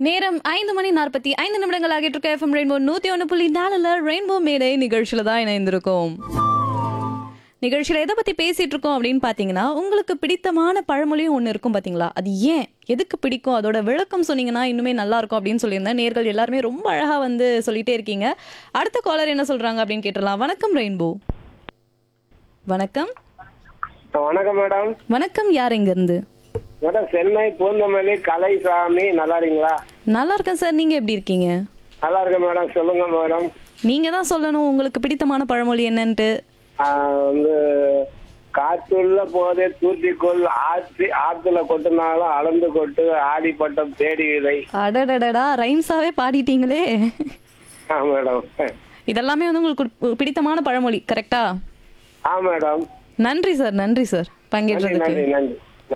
நேரம் ஐந்து மணி நாற்பத்தி ஐந்து நிமிடங்கள் ஆகிட்டு இருக்க எஃப்எம் ரெயின்போ நூத்தி ஒன்று புள்ளி நாலுல ரெயின்போ மேடை நிகழ்ச்சியில தான் இணைந்திருக்கோம் நிகழ்ச்சியில எதை பத்தி பேசிட்டு இருக்கோம் அப்படின்னு பாத்தீங்கன்னா உங்களுக்கு பிடித்தமான பழமொழியும் ஒன்று இருக்கும் பாத்தீங்களா அது ஏன் எதுக்கு பிடிக்கும் அதோட விளக்கம் சொன்னீங்கன்னா இன்னுமே நல்லா இருக்கும் அப்படின்னு சொல்லியிருந்தேன் நேர்கள் எல்லாருமே ரொம்ப அழகா வந்து சொல்லிட்டே இருக்கீங்க அடுத்த காலர் என்ன சொல்றாங்க அப்படின்னு கேட்டுடலாம் வணக்கம் ரெயின்போ வணக்கம் வணக்கம் மேடம் வணக்கம் யார் இங்க இருந்து மேடம் சென்னை பூந்தமல்லி கலைசாமி நல்லா இருக்கீங்களா நல்லா இருக்கேன் சார் நீங்க எப்படி இருக்கீங்க நல்லா இருக்கேன் மேடம் சொல்லுங்க மேடம் நீங்க தான் சொல்லணும் உங்களுக்கு பிடித்தமான பழமொழி என்னன்ட்டு ஆஹ் வந்து காற்றுள்ள போதே தூத்திக்கொள் ஆற்றி ஆத்துல கொட்டினாலும் அளந்து கொட்டு ஆடி பட்டம் தேடி விதை அடடடடா ரைம்ஸாவே பாடிட்டீங்களே ஆ மேடம் இதெல்லாமே வந்து உங்களுக்கு பி- பிடித்தமான பழமொழி கரெக்டா ஆ மேடம் நன்றி சார் நன்றி சார் நன்றி பங்கேற்றதுக்கு நன்றி நன்றி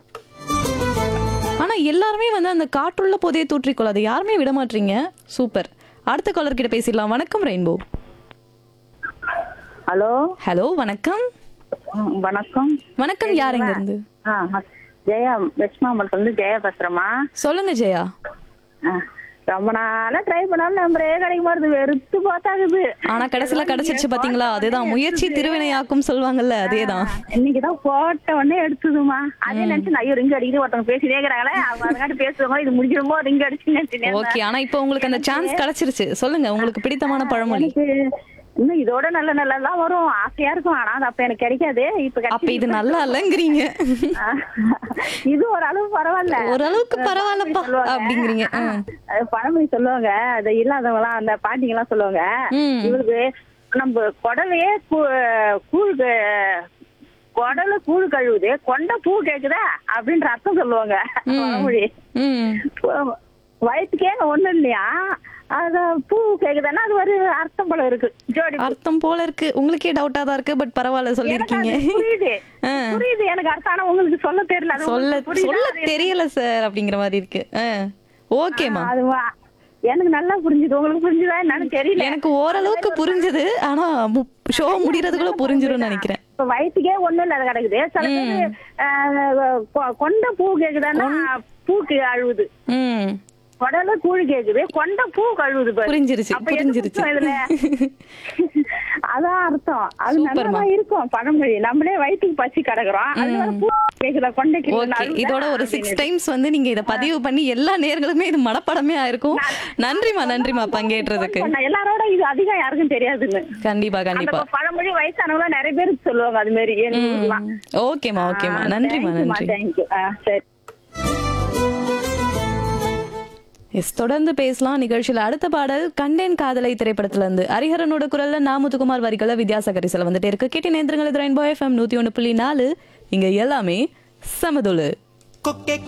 ஆனா எல்லாருமே வந்து அந்த காற்றுள்ள போதே தூற்றிக்கொள் அதை யாருமே விட மாட்டீங்க சூப்பர் அடுத்த காலர் கிட்ட பேசிடலாம் வணக்கம் ரெயின்போ ஹலோ ஹலோ வணக்கம் ம், வணக்கம் வணக்கம் யார் எங்க இருந்து ஆ ம- ஜெயா வெஸ்மாம்பலத்துல இருந்து ஜெயா பேசுறேம்மா சொல்லுங்க ஜெயா ஆ, ரொம்ப நாளா ட்ரை பண்ணாலும் நம்பரே கிடைக்க மாட்டுது வெறுத்து பார்த்தாகுது ஆனா கடைசியில கிடைச்சிருச்சு பாத்தீங்களா அதேதான் முயற்சி திருவினையாக்கும் சொல்லுவாங்கல்ல அதேதான் இன்னைக்குதான் போட்ட உடனே எடுத்துதுமா அதே நினைச்சு நான் ஐயோ ரிங் அடிக்குது ஒருத்தவங்க பேசினே இருக்கிறாங்களே அவங்க அதுக்காட்டி பேசுவாங்க இது முடிஞ்சிருமோ ரிங் அடிச்சு நினைச்சு ஓகே ஆனா இப்போ உங்களுக்கு அந்த சான்ஸ் கிடைச்சிருச்சு சொல்லுங்க உங்களுக்கு பிடித்தமான பழமொழி எனக்கு இன்னும் இதோட நல்ல நல்லதெல்லாம் வரும் ஆசையா இருக்கும் ஆனா அது அப்ப எனக்கு கிடைக்காது இப்ப அப்ப கிடைச்சிருச்சு. இது நல்லா இல்லைங்கிறீங்க ஆ, இது ஓரளவு பரவாயில்ல ஓரளவுக்கு பரவாயில்லப்பா சொல்லுவாங்க. அப்படிங்கிறீங்க ஆ. அது பழமொழி சொல்லுவாங்க அது இல்லாதவங்க எல்லாம் அந்த பாட்டிங்க எல்லாம் சொல்லுவாங்க ம். இவருக்கு நம்ம குடலையே கூ- கூழ் க- குடல கூழ் கழுவுது கொண்ட பூ கேக்குதா அப்படின்ற அர்த்தம் சொல்லுவாங்க பழமொழி ம் பு- வயிற்றுக்கே ஒண்ணும் இல்லையா அது பூ கேக்குதான்னா அது ஒரு அர்த்தம் போல இருக்கு ஜோடி பூ. அர்த்தம் போல இருக்கு உங்களுக்கே டவுட்டா தான் இருக்கு பட் பரவாயில்ல எனக்கு சொல்லிருக்கீங்க அது புரியுது ஆ. புரியுது எனக்கு அர்த்தம் ஆனா உங்களுக்கு சொல்ல தெரியல அது சொல்ல உங்களுக்கு புரியுதா? சொல்ல அது தெரியல சார் அப்படிங்கிற மாதிரி இருக்கு ஓகேமா அது வா- எனக்கு நல்லா புரிஞ்சுது உங்களுக்கு புரிஞ்சுதா என்னன்னு தெரியல எனக்கு ஓரளவுக்கு புரிஞ்சது ஆனா ஷோ முடியறதுக்குள்ள புரிஞ்சிரும்னு நினைக்கிறேன் இப்ப வயிற்றுக்கே ஒண்ணும் இல்லாத கிடக்குது சில பேரு ஆஹ், கொ- கொண்ட பூ கேக்குதான்னா பூக்கு அழுவுது ம் குடல கூழ் கேக்குது கொண்ட பூ கழுவுது பாரு. புரிஞ்சிருச்சு, அப்ப எது புரிஞ்சிருச்சு. முக்கியம் இதுல? அதான் அர்த்தம் அது சூப்பர்மா. நல்லாதான் இருக்கும் பழமொழி நம்மளே வயிற்றுக்கு பசி கிடக்குறோம் அது வேற பூ கேக்குதா கொண்டை கேக்குதா ஓகே இதோட ஒரு சிக்ஸ் டைம்ஸ் வந்து நீங்க இத பதிவு பண்ணி எல்லா நேர்களுமே இது மனப்படமே ஆயிருக்கும் நன்றிமா நன்றிமா பங்கேற்றதுக்கு எல்லாரோட இது அதிகம் யாருக்கும் தெரியாதுன்னு கண்டிப்பா அந்த கண்டிப்பா பழமொழி வயசானவங்க நிறைய பேருக்கு சொல்லுவாங்க அது மாதிரி எனக்கு ஊர்லாம். ஓகேமா ஓகேமா நன்றிமா தேங்க்யூம்மா, நன்றி தேங்க்யூ ஆ, சரி எஸ் தொடர்ந்து பேசலாம் நிகழ்ச்சியில் அடுத்த பாடல் கண்டேன் காதலை திரைப்படத்துல இருந்து ஹரிஹரனோட குரல்ல நா முத்துக்குமார் வரிகளை வித்யாசாகரி சில வந்துட்டே இருக்கு கேட்டி நேந்திரங்கள் ரெயின்போ எஃப்எம் நூத்தி ஒன்று புள்ளி நாலு இங்க எல்லாமே சமதுளு கொக்கே